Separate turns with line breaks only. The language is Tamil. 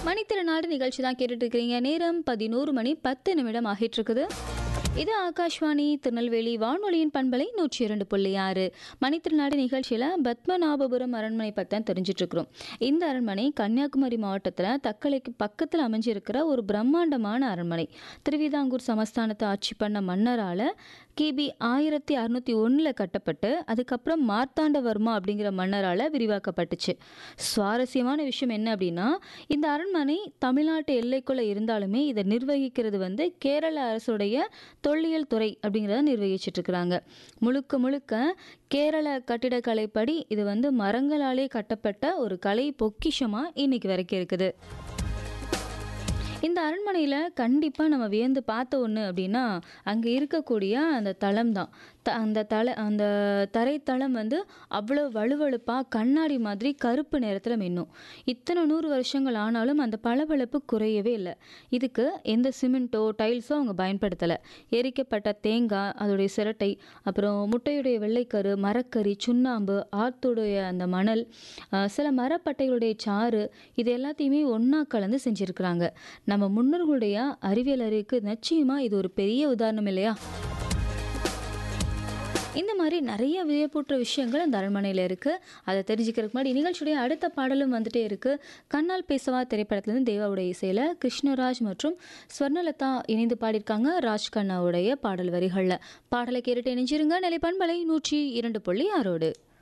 மணித்திருநாடு நிகழ்ச்சி தான் கேட்டுட்டு இருக்கிறீங்க நேரம் பதினோரு மணி பத்து நிமிடம் ஆகிட்டு இருக்குது இது ஆகாஷ்வாணி திருநெல்வேலி வானொலியின் பண்பலை நூற்றி இரண்டு புள்ளி ஆறு மணித்திருநாடு நிகழ்ச்சியில் பத்மநாபபுரம் அரண்மனை பற்றி தான் தெரிஞ்சிட்டு இருக்கிறோம் இந்த அரண்மனை கன்னியாகுமரி மாவட்டத்தில் தக்கலைக்கு பக்கத்தில் அமைஞ்சிருக்கிற ஒரு பிரம்மாண்டமான அரண்மனை திருவிதாங்கூர் சமஸ்தானத்தை ஆட்சி பண்ண மன்னரால் கிபி ஆயிரத்தி அறுநூத்தி ஒன்றில் கட்டப்பட்டு அதுக்கப்புறம் மார்த்தாண்டவர்மா அப்படிங்கிற மன்னரால் விரிவாக்கப்பட்டுச்சு சுவாரஸ்யமான விஷயம் என்ன அப்படின்னா இந்த அரண்மனை தமிழ்நாட்டு எல்லைக்குள்ளே இருந்தாலுமே இதை நிர்வகிக்கிறது வந்து கேரள அரசுடைய தொல்லியல் துறை அப்படிங்கிறத நிர்வகிச்சிட்டு இருக்கிறாங்க முழுக்க முழுக்க கேரள கட்டிடக்கலைப்படி இது வந்து மரங்களாலே கட்டப்பட்ட ஒரு கலை பொக்கிஷமாக இன்னைக்கு வரைக்கும் இருக்குது இந்த அரண்மனையில் கண்டிப்பாக நம்ம வியந்து பார்த்த ஒன்று அப்படின்னா அங்கே இருக்கக்கூடிய அந்த தளம் தான் த அந்த தலை அந்த தரைத்தளம் வந்து அவ்வளோ வலுவழுப்பாக கண்ணாடி மாதிரி கருப்பு நிறத்தில் மின்னும் இத்தனை நூறு வருஷங்கள் ஆனாலும் அந்த பளபளப்பு குறையவே இல்லை இதுக்கு எந்த சிமெண்ட்டோ டைல்ஸோ அவங்க பயன்படுத்தலை எரிக்கப்பட்ட தேங்காய் அதோடைய சிரட்டை அப்புறம் முட்டையுடைய வெள்ளைக்கரு மரக்கறி சுண்ணாம்பு ஆத்துடைய அந்த மணல் அஹ், சில மரப்பட்டைகளுடைய சாறு இது எல்லாத்தையுமே ஒன்றா கலந்து செஞ்சுருக்கிறாங்க நம்ம முன்னோர்களுடைய அறிவியல் அறிவுக்கு நிச்சயமாக இது ஒரு பெரிய உதாரணம் இல்லையா இந்த மாதிரி நிறைய வியப்பூட்டுற விஷயங்கள் அந்த அரண்மனையில் இருக்குது அதை தெரிஞ்சுக்கிறதுக்கு முன்னாடி நிகழ்ச்சியுடைய அடுத்த பாடலும் வந்துட்டே இருக்குது கண்ணால் பேசவா திரைப்படத்துலேருந்து தேவாவுடைய இசையில் கிருஷ்ணராஜ் மற்றும் ஸ்வர்ணலதா இணைந்து பாடியிருக்காங்க ராஜ் கண்ணாவுடைய பாடல் வரிகளில் பாடலை கேட்டுட்டு இணைஞ்சிருங்க நிலைப்பண்பலை நூற்றி இரண்டு புள்ளி ஆறோடு